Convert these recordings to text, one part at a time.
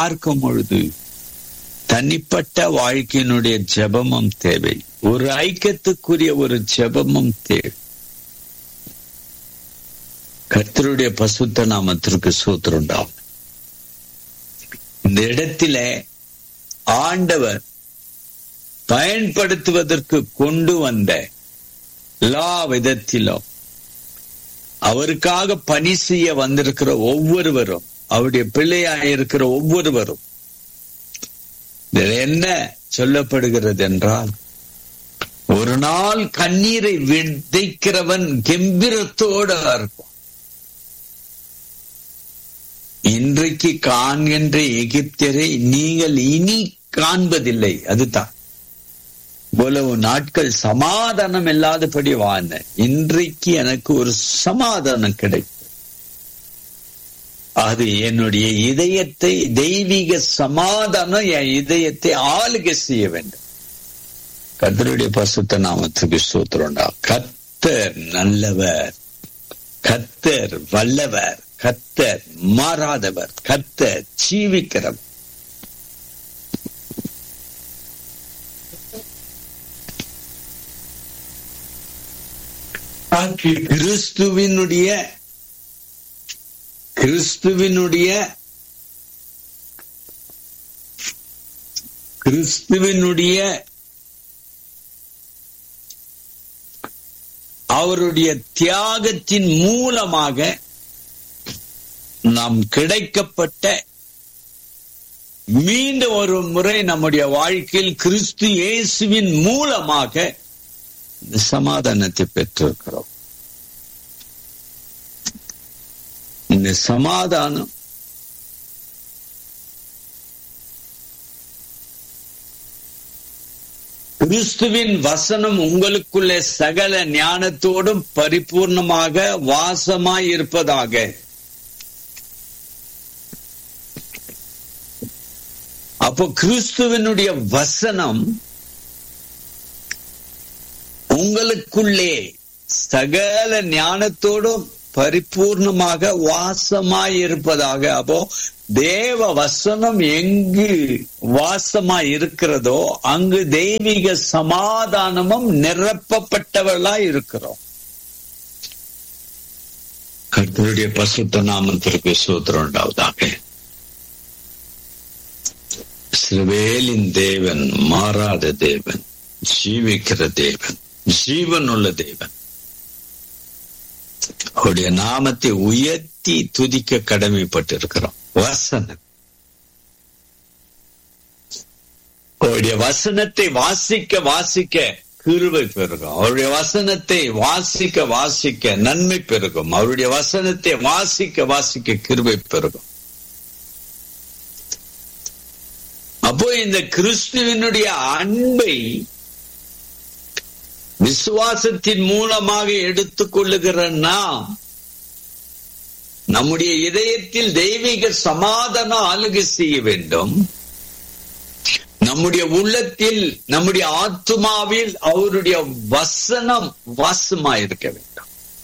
பார்க்கும் பொழுது தனிப்பட்ட வாழ்க்கையினுடைய ஜெபமும் தேவை ஒரு ஐக்கியத்துக்குரிய ஒரு ஜெபமும் தேவை கர்த்தருடைய பசுத்த நாமத்திற்கு சூத்திரண்டாகும் இந்த இடத்தில ஆண்டவர் பயன்படுத்துவதற்கு கொண்டு வந்த எல்லா விதத்திலும் அவருக்காக பணி செய்ய வந்திருக்கிற ஒவ்வொருவரும் அவருடைய பிள்ளையாயிருக்கிற ஒவ்வொருவரும் இதில் என்ன சொல்லப்படுகிறது என்றால் ஒரு நாள் கண்ணீரை விதைக்கிறவன் கெம்பிரத்தோடு இருப்பான் இன்றைக்கு காண்கின்ற எகிப்தியரை நீங்கள் இனி காண்பதில்லை அதுதான் இவ்வளவு நாட்கள் சமாதானம் இல்லாதபடி வாழ்ந்தேன் இன்றைக்கு எனக்கு ஒரு சமாதானம் கிடைக்கும் அது என்னுடைய இதயத்தை தெய்வீக சமாதானம் என் இதயத்தை ஆளுகை செய்ய வேண்டும் கத்தருடைய பசுத்த நாமத்துக்கு சூத்திரண்டா கத்தர் நல்லவர் கத்தர் வல்லவர் கத்தர் மாறாதவர் கத்தர் ஜீவிக்கிறவர் கிறிஸ்துவினுடைய கிறிஸ்துவினுடைய கிறிஸ்துவினுடைய அவருடைய தியாகத்தின் மூலமாக நாம் கிடைக்கப்பட்ட மீண்டும் ஒரு முறை நம்முடைய வாழ்க்கையில் கிறிஸ்து இயேசுவின் மூலமாக சமாதானத்தை பெற்றிருக்கிறோம் இந்த சமாதானம் கிறிஸ்துவின் வசனம் உங்களுக்குள்ளே சகல ஞானத்தோடும் பரிபூர்ணமாக வாசமாய் இருப்பதாக அப்போ கிறிஸ்துவனுடைய வசனம் உங்களுக்குள்ளே சகல ஞானத்தோடும் பரிபூர்ணமாக வாசமாய் இருப்பதாக அப்போ தேவ வசனம் எங்கு வாசமாய் இருக்கிறதோ அங்கு தெய்வீக சமாதானமும் நிரப்பப்பட்டவர்களாய் இருக்கிறோம் கர்த்தருடைய பசுத்த நாமத்திற்கு சூத்திரம் உண்டாவதாக சிறுவேலின் தேவன் மாறாத தேவன் ஜீவிக்கிற தேவன் ஜீவன் உள்ள தேவன் அவருடைய நாமத்தை உயர்த்தி துதிக்க கடமைப்பட்டிருக்கிறோம் வசனம் அவருடைய வசனத்தை வாசிக்க வாசிக்க கிருவை பெருகும் அவருடைய வசனத்தை வாசிக்க வாசிக்க நன்மை பெருகும் அவருடைய வசனத்தை வாசிக்க வாசிக்க கிருவை பெருகும் அப்போ இந்த கிறிஸ்துவனுடைய அன்பை விசுவாசத்தின் மூலமாக எடுத்துக்கொள்ளுகிற நாம் நம்முடைய இதயத்தில் தெய்வீக சமாதானம் ஆளுகை செய்ய வேண்டும் நம்முடைய உள்ளத்தில் நம்முடைய ஆத்மாவில் அவருடைய வசனம் வாசமாயிருக்க வேண்டும்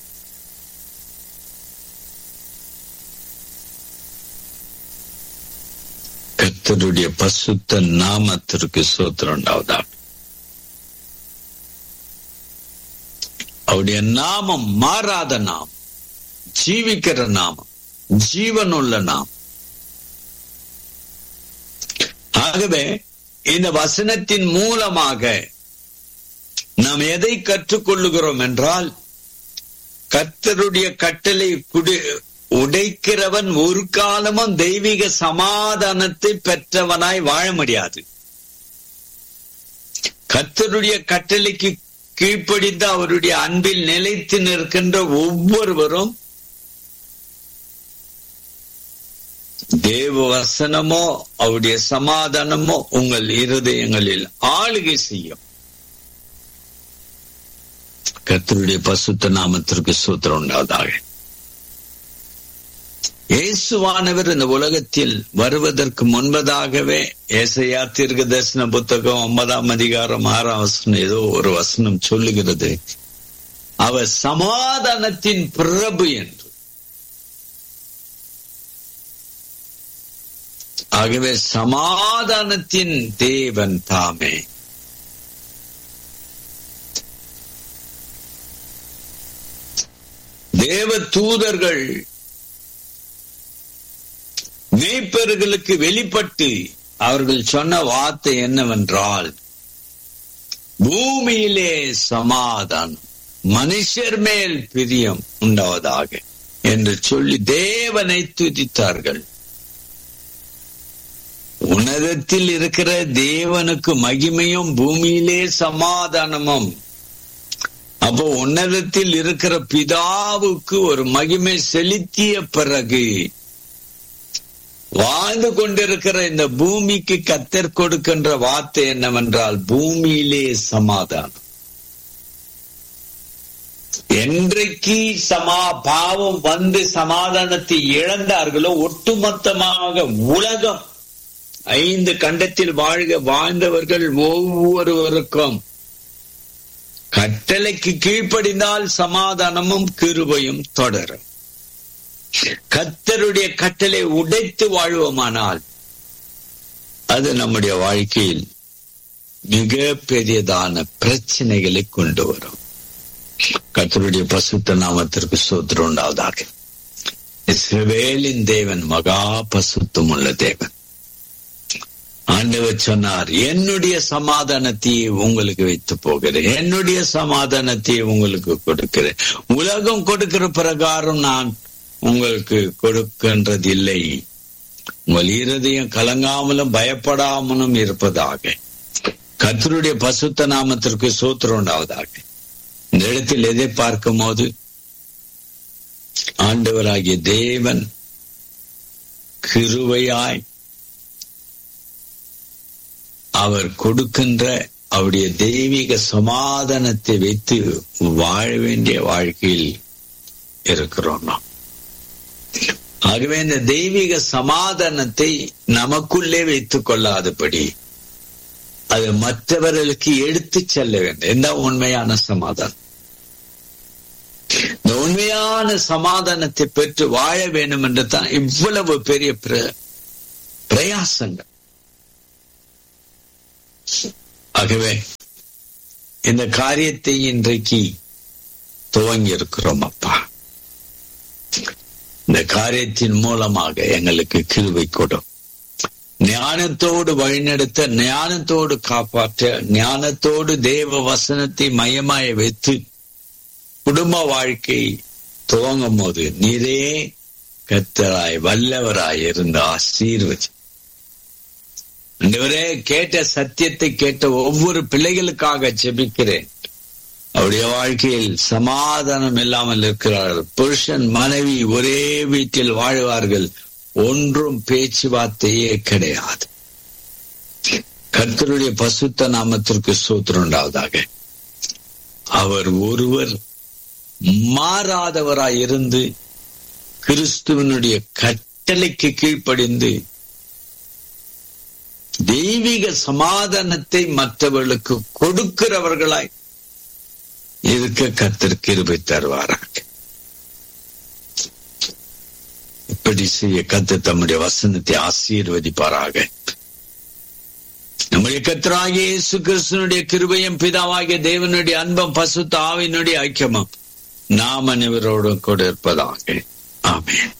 கர்த்தருடைய பசுத்த நாமத்திற்கு சோத்திரம் உண்டாவதாக அவருடைய நாமம் மாறாத நாம் ஜீவிக்கிற நாமம் ஜீவனுள்ள நாம் ஆகவே இந்த வசனத்தின் மூலமாக நாம் எதை கற்றுக்கொள்ளுகிறோம் என்றால் கர்த்தருடைய கட்டளை குடி உடைக்கிறவன் ஒரு காலமும் தெய்வீக சமாதானத்தை பெற்றவனாய் வாழ முடியாது கர்த்தருடைய கட்டளைக்கு கீழ்ப்படிந்த அவருடைய அன்பில் நிலைத்து நிற்கின்ற ஒவ்வொருவரும் தேவ வசனமோ அவருடைய சமாதானமோ உங்கள் இருதயங்களில் ஆளுகை செய்யும் கர்த்தருடைய பசுத்த நாமத்திற்கு சூத்திரம் உண்டாவதாக இயேசுவானவர் இந்த உலகத்தில் வருவதற்கு முன்பதாகவே ஏசையா தீர்க்க தரிசன புத்தகம் ஒன்பதாம் அதிகாரம் ஆறாம் வசனம் ஏதோ ஒரு வசனம் சொல்லுகிறது அவர் சமாதானத்தின் பிரபு என்று ஆகவே சமாதானத்தின் தேவன் தாமே தேவ தூதர்கள் மேய்ப்பர்களுக்கு வெளிப்பட்டு அவர்கள் சொன்ன வார்த்தை என்னவென்றால் பூமியிலே சமாதானம் மனுஷர் மேல் பிரியம் உண்டாவதாக என்று சொல்லி தேவனை துதித்தார்கள் உன்னதத்தில் இருக்கிற தேவனுக்கு மகிமையும் பூமியிலே சமாதானமும் அப்போ உன்னதத்தில் இருக்கிற பிதாவுக்கு ஒரு மகிமை செலுத்திய பிறகு வாழ்ந்து கொண்டிருக்கிற இந்த பூமிக்கு கத்தர் கொடுக்கின்ற வார்த்தை என்னவென்றால் பூமியிலே சமாதானம் என்றைக்கு சமா பாவம் வந்து சமாதானத்தை இழந்தார்களோ ஒட்டுமொத்தமாக உலகம் ஐந்து கண்டத்தில் வாழ்க வாழ்ந்தவர்கள் ஒவ்வொருவருக்கும் கட்டளைக்கு கீழ்ப்படிந்தால் சமாதானமும் கிருபையும் தொடரும் கத்தருடைய கட்டளை உடைத்து வாழ்வோமானால் அது நம்முடைய வாழ்க்கையில் மிக பெரியதான பிரச்சனைகளை கொண்டு வரும் கத்தருடைய பசுத்த நாமத்திற்கு சோத்திரம் உண்டாவதாக இஸ்ரவேலின் தேவன் மகா பசுத்தம் உள்ள தேவன் ஆண்டவர் சொன்னார் என்னுடைய சமாதானத்தையே உங்களுக்கு வைத்து போகிறேன் என்னுடைய சமாதானத்தையே உங்களுக்கு கொடுக்கிறேன் உலகம் கொடுக்கிற பிரகாரம் நான் உங்களுக்கு கொடுக்கின்றதில்லை உங்கள் இருதயம் கலங்காமலும் பயப்படாமலும் இருப்பதாக கத்தருடைய பசுத்த நாமத்திற்கு சூத்திரம் உண்டாவதாக இந்த இடத்தில் எதை பார்க்கும் போது ஆண்டவராகிய தேவன் கிருவையாய் அவர் கொடுக்கின்ற அவருடைய தெய்வீக சமாதானத்தை வைத்து வாழ வேண்டிய வாழ்க்கையில் இருக்கிறோம் நாம் ஆகவே இந்த தெய்வீக சமாதானத்தை நமக்குள்ளே வைத்துக் கொள்ளாதபடி அது மற்றவர்களுக்கு எடுத்து செல்ல வேண்டும் என்ன உண்மையான சமாதானம் இந்த உண்மையான சமாதானத்தை பெற்று வாழ வேண்டும் என்று தான் இவ்வளவு பெரிய பிரயாசங்கள் ஆகவே இந்த காரியத்தை இன்றைக்கு துவங்கி இருக்கிறோம் அப்பா இந்த காரியத்தின் மூலமாக எங்களுக்கு கிருவை கொடும் ஞானத்தோடு வழிநடத்த ஞானத்தோடு காப்பாற்ற ஞானத்தோடு தேவ வசனத்தை மையமாய வைத்து குடும்ப வாழ்க்கை துவங்கும் போது நீரே கத்தராய் வல்லவராய் இருந்து ஆசீர்வதி அண்டவரே கேட்ட சத்தியத்தை கேட்ட ஒவ்வொரு பிள்ளைகளுக்காக ஜெபிக்கிறேன் அவருடைய வாழ்க்கையில் சமாதானம் இல்லாமல் இருக்கிறார்கள் புருஷன் மனைவி ஒரே வீட்டில் வாழ்வார்கள் ஒன்றும் பேச்சுவார்த்தையே கிடையாது கர்த்தருடைய பசுத்த நாமத்திற்கு சூத்திரம் உண்டாவதாக அவர் ஒருவர் மாறாதவராய் இருந்து கிறிஸ்துவனுடைய கட்டளைக்கு கீழ்ப்படிந்து தெய்வீக சமாதானத்தை மற்றவர்களுக்கு கொடுக்கிறவர்களாய் இருக்க கத்தர் கிருபை தருவாராக இப்படி செய்ய கத்து தம்முடைய வசனத்தை ஆசீர்வதிப்பாராக நம்முடைய கத்தராகிய இயேசு கிறிஸ்தனுடைய கிருபையும் பிதாவாகிய தேவனுடைய அன்பம் பசு தாவினுடைய ஐக்கியமும் நாம் அனைவரோடும் கூட இருப்பதாக ஆமேன்